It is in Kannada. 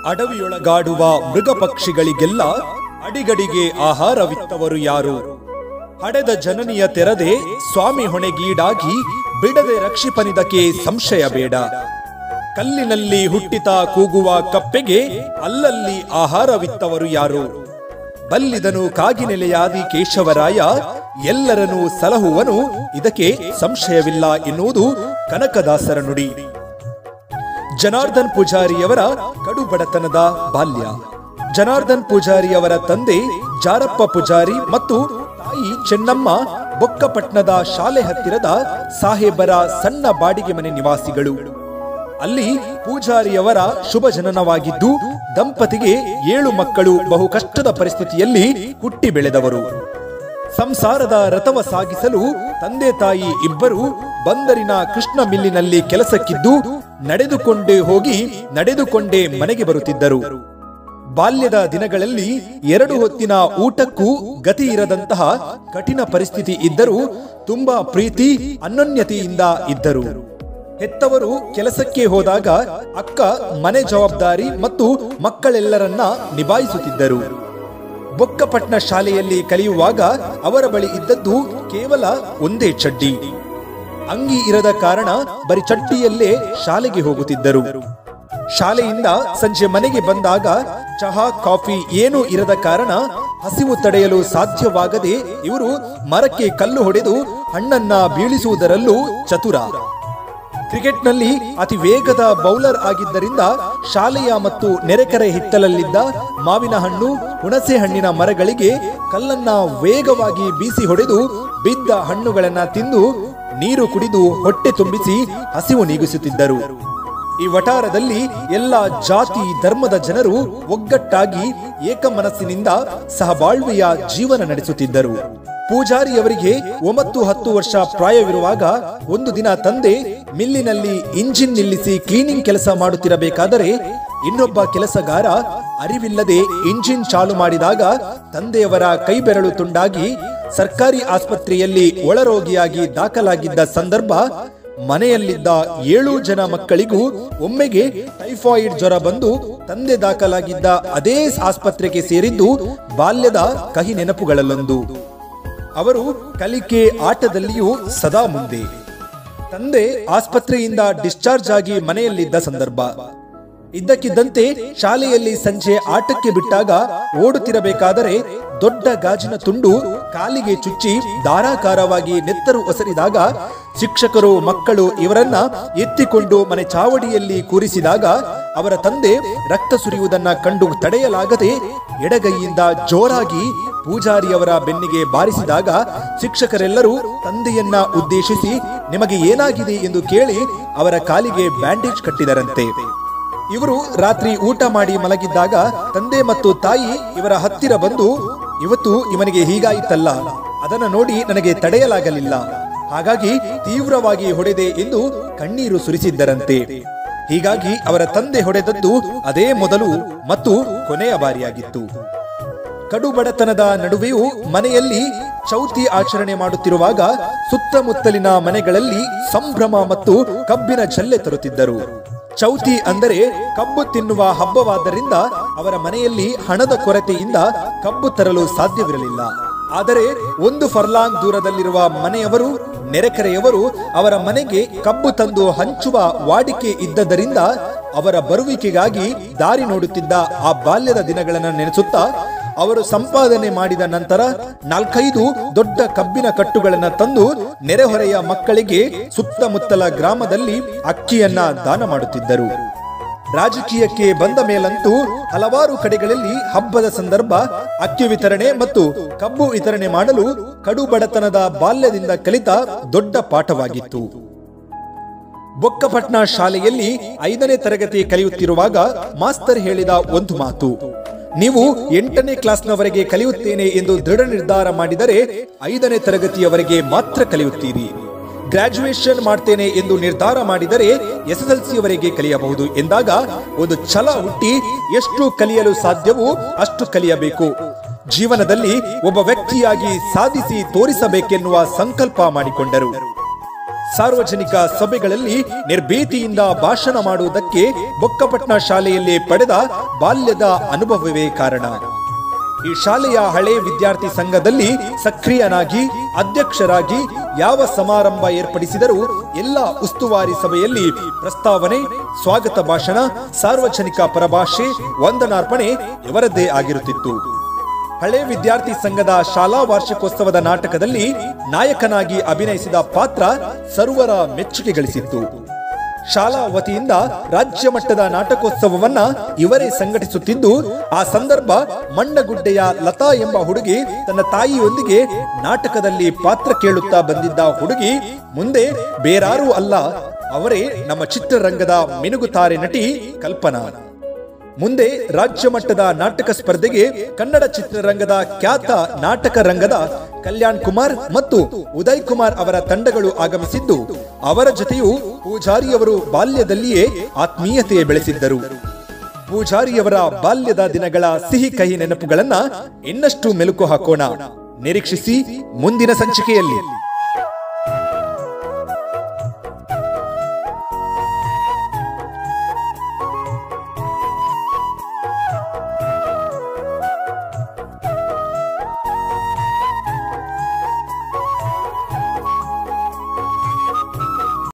ಅಡವಿಯೊಳಗಾಡುವ ಮೃಗ ಪಕ್ಷಿಗಳಿಗೆಲ್ಲ ಅಡಿಗಡಿಗೆ ಆಹಾರವಿತ್ತವರು ಯಾರು ಹಡೆದ ಜನನಿಯ ತೆರದೆ ಸ್ವಾಮಿ ಹೊಣೆಗೀಡಾಗಿ ಬಿಡದೆ ರಕ್ಷಿಪನಿದಕ್ಕೆ ಸಂಶಯ ಬೇಡ ಕಲ್ಲಿನಲ್ಲಿ ಹುಟ್ಟಿತ ಕೂಗುವ ಕಪ್ಪೆಗೆ ಅಲ್ಲಲ್ಲಿ ಆಹಾರವಿತ್ತವರು ಯಾರು ಬಲ್ಲಿದನು ಕಾಗಿನೆಲೆಯಾದಿ ಕೇಶವರಾಯ ಎಲ್ಲರನ್ನೂ ಸಲಹುವನು ಇದಕ್ಕೆ ಸಂಶಯವಿಲ್ಲ ಎನ್ನುವುದು ಕನಕದಾಸರ ನುಡಿ ಜನಾರ್ದನ್ ಪೂಜಾರಿಯವರ ಕಡುಬಡತನದ ಬಾಲ್ಯ ಜನಾರ್ದನ್ ಪೂಜಾರಿಯವರ ತಂದೆ ಜಾರಪ್ಪ ಪೂಜಾರಿ ಮತ್ತು ತಾಯಿ ಚೆನ್ನಮ್ಮ ಬೊಕ್ಕಪಟ್ನದ ಶಾಲೆ ಹತ್ತಿರದ ಸಾಹೇಬರ ಸಣ್ಣ ಬಾಡಿಗೆ ಮನೆ ನಿವಾಸಿಗಳು ಅಲ್ಲಿ ಪೂಜಾರಿಯವರ ಶುಭ ಜನನವಾಗಿದ್ದು ದಂಪತಿಗೆ ಏಳು ಮಕ್ಕಳು ಬಹು ಕಷ್ಟದ ಪರಿಸ್ಥಿತಿಯಲ್ಲಿ ಹುಟ್ಟಿ ಬೆಳೆದವರು ಸಂಸಾರದ ರಥವ ಸಾಗಿಸಲು ತಂದೆ ತಾಯಿ ಇಬ್ಬರು ಬಂದರಿನ ಕೃಷ್ಣ ಮಿಲ್ಲಿನಲ್ಲಿ ಕೆಲಸಕ್ಕಿದ್ದು ನಡೆದುಕೊಂಡೇ ಹೋಗಿ ನಡೆದುಕೊಂಡೇ ಮನೆಗೆ ಬರುತ್ತಿದ್ದರು ಬಾಲ್ಯದ ದಿನಗಳಲ್ಲಿ ಎರಡು ಹೊತ್ತಿನ ಊಟಕ್ಕೂ ಗತಿ ಇರದಂತಹ ಕಠಿಣ ಪರಿಸ್ಥಿತಿ ಇದ್ದರೂ ತುಂಬಾ ಪ್ರೀತಿ ಅನ್ಯೋನ್ಯತೆಯಿಂದ ಇದ್ದರು ಹೆತ್ತವರು ಕೆಲಸಕ್ಕೆ ಹೋದಾಗ ಅಕ್ಕ ಮನೆ ಜವಾಬ್ದಾರಿ ಮತ್ತು ಮಕ್ಕಳೆಲ್ಲರನ್ನ ನಿಭಾಯಿಸುತ್ತಿದ್ದರು ಬೊಕ್ಕಪಟ್ನ ಶಾಲೆಯಲ್ಲಿ ಕಲಿಯುವಾಗ ಅವರ ಬಳಿ ಇದ್ದದ್ದು ಕೇವಲ ಒಂದೇ ಚಡ್ಡಿ ಅಂಗಿ ಇರದ ಕಾರಣ ಬರೀ ಚಡ್ಡಿಯಲ್ಲೇ ಶಾಲೆಗೆ ಹೋಗುತ್ತಿದ್ದರು ಶಾಲೆಯಿಂದ ಸಂಜೆ ಮನೆಗೆ ಬಂದಾಗ ಚಹಾ ಕಾಫಿ ಏನೂ ಇರದ ಕಾರಣ ಹಸಿವು ತಡೆಯಲು ಸಾಧ್ಯವಾಗದೆ ಇವರು ಮರಕ್ಕೆ ಕಲ್ಲು ಹೊಡೆದು ಹಣ್ಣನ್ನ ಬೀಳಿಸುವುದರಲ್ಲೂ ಚತುರ ಕ್ರಿಕೆಟ್ನಲ್ಲಿ ಅತಿ ವೇಗದ ಬೌಲರ್ ಆಗಿದ್ದರಿಂದ ಶಾಲೆಯ ಮತ್ತು ನೆರೆಕರೆ ಹಿತ್ತಲಲ್ಲಿದ್ದ ಮಾವಿನ ಹಣ್ಣು ಹುಣಸೆ ಹಣ್ಣಿನ ಮರಗಳಿಗೆ ಕಲ್ಲನ್ನ ವೇಗವಾಗಿ ಬೀಸಿ ಹೊಡೆದು ಬಿದ್ದ ಹಣ್ಣುಗಳನ್ನ ತಿಂದು ನೀರು ಕುಡಿದು ಹೊಟ್ಟೆ ತುಂಬಿಸಿ ಹಸಿವು ನೀಗಿಸುತ್ತಿದ್ದರು ಈ ವಟಾರದಲ್ಲಿ ಎಲ್ಲ ಜಾತಿ ಧರ್ಮದ ಜನರು ಒಗ್ಗಟ್ಟಾಗಿ ಏಕಮನಸ್ಸಿನಿಂದ ಸಹಬಾಳ್ವೆಯ ಜೀವನ ನಡೆಸುತ್ತಿದ್ದರು ಪೂಜಾರಿಯವರಿಗೆ ಒಂಬತ್ತು ಹತ್ತು ವರ್ಷ ಪ್ರಾಯವಿರುವಾಗ ಒಂದು ದಿನ ತಂದೆ ಮಿಲ್ಲಿನಲ್ಲಿ ಇಂಜಿನ್ ನಿಲ್ಲಿಸಿ ಕ್ಲೀನಿಂಗ್ ಕೆಲಸ ಮಾಡುತ್ತಿರಬೇಕಾದರೆ ಇನ್ನೊಬ್ಬ ಕೆಲಸಗಾರ ಅರಿವಿಲ್ಲದೆ ಇಂಜಿನ್ ಚಾಲು ಮಾಡಿದಾಗ ತಂದೆಯವರ ಕೈ ಬೆರಳು ತುಂಡಾಗಿ ಸರ್ಕಾರಿ ಆಸ್ಪತ್ರೆಯಲ್ಲಿ ಒಳರೋಗಿಯಾಗಿ ದಾಖಲಾಗಿದ್ದ ಸಂದರ್ಭ ಮನೆಯಲ್ಲಿದ್ದ ಏಳು ಜನ ಮಕ್ಕಳಿಗೂ ಒಮ್ಮೆಗೆ ಟೈಫಾಯಿಡ್ ಜ್ವರ ಬಂದು ತಂದೆ ದಾಖಲಾಗಿದ್ದ ಅದೇ ಆಸ್ಪತ್ರೆಗೆ ಸೇರಿದ್ದು ಬಾಲ್ಯದ ಕಹಿ ನೆನಪುಗಳಲ್ಲೊಂದು ಅವರು ಕಲಿಕೆ ಆಟದಲ್ಲಿಯೂ ಸದಾ ಮುಂದೆ ತಂದೆ ಆಸ್ಪತ್ರೆಯಿಂದ ಡಿಸ್ಚಾರ್ಜ್ ಆಗಿ ಮನೆಯಲ್ಲಿದ್ದ ಸಂದರ್ಭ ಇದ್ದಕ್ಕಿದ್ದಂತೆ ಶಾಲೆಯಲ್ಲಿ ಸಂಜೆ ಆಟಕ್ಕೆ ಬಿಟ್ಟಾಗ ಓಡುತ್ತಿರಬೇಕಾದರೆ ದೊಡ್ಡ ಗಾಜಿನ ತುಂಡು ಕಾಲಿಗೆ ಚುಚ್ಚಿ ಧಾರಾಕಾರವಾಗಿ ನೆತ್ತರು ಒಸರಿದಾಗ ಶಿಕ್ಷಕರು ಮಕ್ಕಳು ಇವರನ್ನ ಎತ್ತಿಕೊಂಡು ಮನೆ ಚಾವಡಿಯಲ್ಲಿ ಕೂರಿಸಿದಾಗ ಅವರ ತಂದೆ ರಕ್ತ ಸುರಿಯುವುದನ್ನ ಕಂಡು ತಡೆಯಲಾಗದೆ ಎಡಗೈಯಿಂದ ಜೋರಾಗಿ ಪೂಜಾರಿಯವರ ಬೆನ್ನಿಗೆ ಬಾರಿಸಿದಾಗ ಶಿಕ್ಷಕರೆಲ್ಲರೂ ತಂದೆಯನ್ನ ಉದ್ದೇಶಿಸಿ ನಿಮಗೆ ಏನಾಗಿದೆ ಎಂದು ಕೇಳಿ ಅವರ ಕಾಲಿಗೆ ಬ್ಯಾಂಡೇಜ್ ಕಟ್ಟಿದರಂತೆ ಇವರು ರಾತ್ರಿ ಊಟ ಮಾಡಿ ಮಲಗಿದ್ದಾಗ ತಂದೆ ಮತ್ತು ತಾಯಿ ಇವರ ಹತ್ತಿರ ಬಂದು ಇವತ್ತು ಇವನಿಗೆ ಹೀಗಾಯಿತಲ್ಲ ಅದನ್ನ ನೋಡಿ ನನಗೆ ತಡೆಯಲಾಗಲಿಲ್ಲ ಹಾಗಾಗಿ ತೀವ್ರವಾಗಿ ಹೊಡೆದೆ ಎಂದು ಕಣ್ಣೀರು ಸುರಿಸಿದ್ದರಂತೆ ಹೀಗಾಗಿ ಅವರ ತಂದೆ ಹೊಡೆದದ್ದು ಅದೇ ಮೊದಲು ಮತ್ತು ಕೊನೆಯ ಬಾರಿಯಾಗಿತ್ತು ಕಡು ಬಡತನದ ನಡುವೆಯೂ ಮನೆಯಲ್ಲಿ ಚೌತಿ ಆಚರಣೆ ಮಾಡುತ್ತಿರುವಾಗ ಸುತ್ತಮುತ್ತಲಿನ ಮನೆಗಳಲ್ಲಿ ಸಂಭ್ರಮ ಮತ್ತು ಕಬ್ಬಿನ ಜಲ್ಲೆ ತರುತ್ತಿದ್ದರು ಚೌತಿ ಅಂದರೆ ಕಬ್ಬು ತಿನ್ನುವ ಹಬ್ಬವಾದ್ದರಿಂದ ಅವರ ಮನೆಯಲ್ಲಿ ಹಣದ ಕೊರತೆಯಿಂದ ಕಬ್ಬು ತರಲು ಸಾಧ್ಯವಿರಲಿಲ್ಲ ಆದರೆ ಒಂದು ಫರ್ಲಾಂಗ್ ದೂರದಲ್ಲಿರುವ ಮನೆಯವರು ನೆರೆಕರೆಯವರು ಅವರ ಮನೆಗೆ ಕಬ್ಬು ತಂದು ಹಂಚುವ ವಾಡಿಕೆ ಇದ್ದದರಿಂದ ಅವರ ಬರುವಿಕೆಗಾಗಿ ದಾರಿ ನೋಡುತ್ತಿದ್ದ ಆ ಬಾಲ್ಯದ ದಿನಗಳನ್ನು ನೆನೆಸುತ್ತಾ ಅವರು ಸಂಪಾದನೆ ಮಾಡಿದ ನಂತರ ನಾಲ್ಕೈದು ದೊಡ್ಡ ಕಬ್ಬಿನ ಕಟ್ಟುಗಳನ್ನ ತಂದು ನೆರೆಹೊರೆಯ ಮಕ್ಕಳಿಗೆ ಸುತ್ತಮುತ್ತಲ ಗ್ರಾಮದಲ್ಲಿ ಅಕ್ಕಿಯನ್ನ ದಾನ ಮಾಡುತ್ತಿದ್ದರು ರಾಜಕೀಯಕ್ಕೆ ಬಂದ ಮೇಲಂತೂ ಹಲವಾರು ಕಡೆಗಳಲ್ಲಿ ಹಬ್ಬದ ಸಂದರ್ಭ ಅಕ್ಕಿ ವಿತರಣೆ ಮತ್ತು ಕಬ್ಬು ವಿತರಣೆ ಮಾಡಲು ಕಡು ಬಡತನದ ಬಾಲ್ಯದಿಂದ ಕಲಿತ ದೊಡ್ಡ ಪಾಠವಾಗಿತ್ತು ಬೊಕ್ಕಪಟ್ನ ಶಾಲೆಯಲ್ಲಿ ಐದನೇ ತರಗತಿ ಕಲಿಯುತ್ತಿರುವಾಗ ಮಾಸ್ತರ್ ಹೇಳಿದ ಒಂದು ಮಾತು ನೀವು ಎಂಟನೇ ಕ್ಲಾಸ್ನವರೆಗೆ ಕಲಿಯುತ್ತೇನೆ ಎಂದು ದೃಢ ನಿರ್ಧಾರ ಮಾಡಿದರೆ ಐದನೇ ತರಗತಿಯವರೆಗೆ ಮಾತ್ರ ಕಲಿಯುತ್ತೀರಿ ಗ್ರಾಜುಯೇಷನ್ ಮಾಡ್ತೇನೆ ಎಂದು ನಿರ್ಧಾರ ಮಾಡಿದರೆ ಎಸ್ಎಸ್ಎಲ್ಸಿಯವರೆಗೆ ಕಲಿಯಬಹುದು ಎಂದಾಗ ಒಂದು ಛಲ ಹುಟ್ಟಿ ಎಷ್ಟು ಕಲಿಯಲು ಸಾಧ್ಯವೋ ಅಷ್ಟು ಕಲಿಯಬೇಕು ಜೀವನದಲ್ಲಿ ಒಬ್ಬ ವ್ಯಕ್ತಿಯಾಗಿ ಸಾಧಿಸಿ ತೋರಿಸಬೇಕೆನ್ನುವ ಸಂಕಲ್ಪ ಮಾಡಿಕೊಂಡರು ಸಾರ್ವಜನಿಕ ಸಭೆಗಳಲ್ಲಿ ನಿರ್ಭೀತಿಯಿಂದ ಭಾಷಣ ಮಾಡುವುದಕ್ಕೆ ಬೊಕ್ಕಪಟ್ನ ಶಾಲೆಯಲ್ಲಿ ಪಡೆದ ಬಾಲ್ಯದ ಅನುಭವವೇ ಕಾರಣ ಈ ಶಾಲೆಯ ಹಳೆ ವಿದ್ಯಾರ್ಥಿ ಸಂಘದಲ್ಲಿ ಸಕ್ರಿಯನಾಗಿ ಅಧ್ಯಕ್ಷರಾಗಿ ಯಾವ ಸಮಾರಂಭ ಏರ್ಪಡಿಸಿದರೂ ಎಲ್ಲ ಉಸ್ತುವಾರಿ ಸಭೆಯಲ್ಲಿ ಪ್ರಸ್ತಾವನೆ ಸ್ವಾಗತ ಭಾಷಣ ಸಾರ್ವಜನಿಕ ಪರಭಾಷೆ ವಂದನಾರ್ಪಣೆ ಇವರದ್ದೇ ಆಗಿರುತ್ತಿತ್ತು ಹಳೆ ವಿದ್ಯಾರ್ಥಿ ಸಂಘದ ಶಾಲಾ ವಾರ್ಷಿಕೋತ್ಸವದ ನಾಟಕದಲ್ಲಿ ನಾಯಕನಾಗಿ ಅಭಿನಯಿಸಿದ ಪಾತ್ರ ಸರ್ವರ ಮೆಚ್ಚುಗೆ ಗಳಿಸಿತ್ತು ಶಾಲಾ ವತಿಯಿಂದ ರಾಜ್ಯ ಮಟ್ಟದ ನಾಟಕೋತ್ಸವವನ್ನ ಇವರೇ ಸಂಘಟಿಸುತ್ತಿದ್ದು ಆ ಸಂದರ್ಭ ಮಣ್ಣಗುಡ್ಡೆಯ ಲತಾ ಎಂಬ ಹುಡುಗಿ ತನ್ನ ತಾಯಿಯೊಂದಿಗೆ ನಾಟಕದಲ್ಲಿ ಪಾತ್ರ ಕೇಳುತ್ತಾ ಬಂದಿದ್ದ ಹುಡುಗಿ ಮುಂದೆ ಬೇರಾರೂ ಅಲ್ಲ ಅವರೇ ನಮ್ಮ ಚಿತ್ರರಂಗದ ಮಿನುಗುತಾರೆ ನಟಿ ಕಲ್ಪನಾ ಮುಂದೆ ರಾಜ್ಯ ಮಟ್ಟದ ನಾಟಕ ಸ್ಪರ್ಧೆಗೆ ಕನ್ನಡ ಚಿತ್ರರಂಗದ ಖ್ಯಾತ ನಾಟಕ ರಂಗದ ಕಲ್ಯಾಣ್ ಕುಮಾರ್ ಮತ್ತು ಉದಯ್ ಕುಮಾರ್ ಅವರ ತಂಡಗಳು ಆಗಮಿಸಿದ್ದು ಅವರ ಜೊತೆಯೂ ಪೂಜಾರಿಯವರು ಬಾಲ್ಯದಲ್ಲಿಯೇ ಆತ್ಮೀಯತೆ ಬೆಳೆಸಿದ್ದರು ಪೂಜಾರಿಯವರ ಬಾಲ್ಯದ ದಿನಗಳ ಸಿಹಿ ಕಹಿ ನೆನಪುಗಳನ್ನ ಇನ್ನಷ್ಟು ಮೆಲುಕು ಹಾಕೋಣ ನಿರೀಕ್ಷಿಸಿ ಮುಂದಿನ ಸಂಚಿಕೆಯಲ್ಲಿ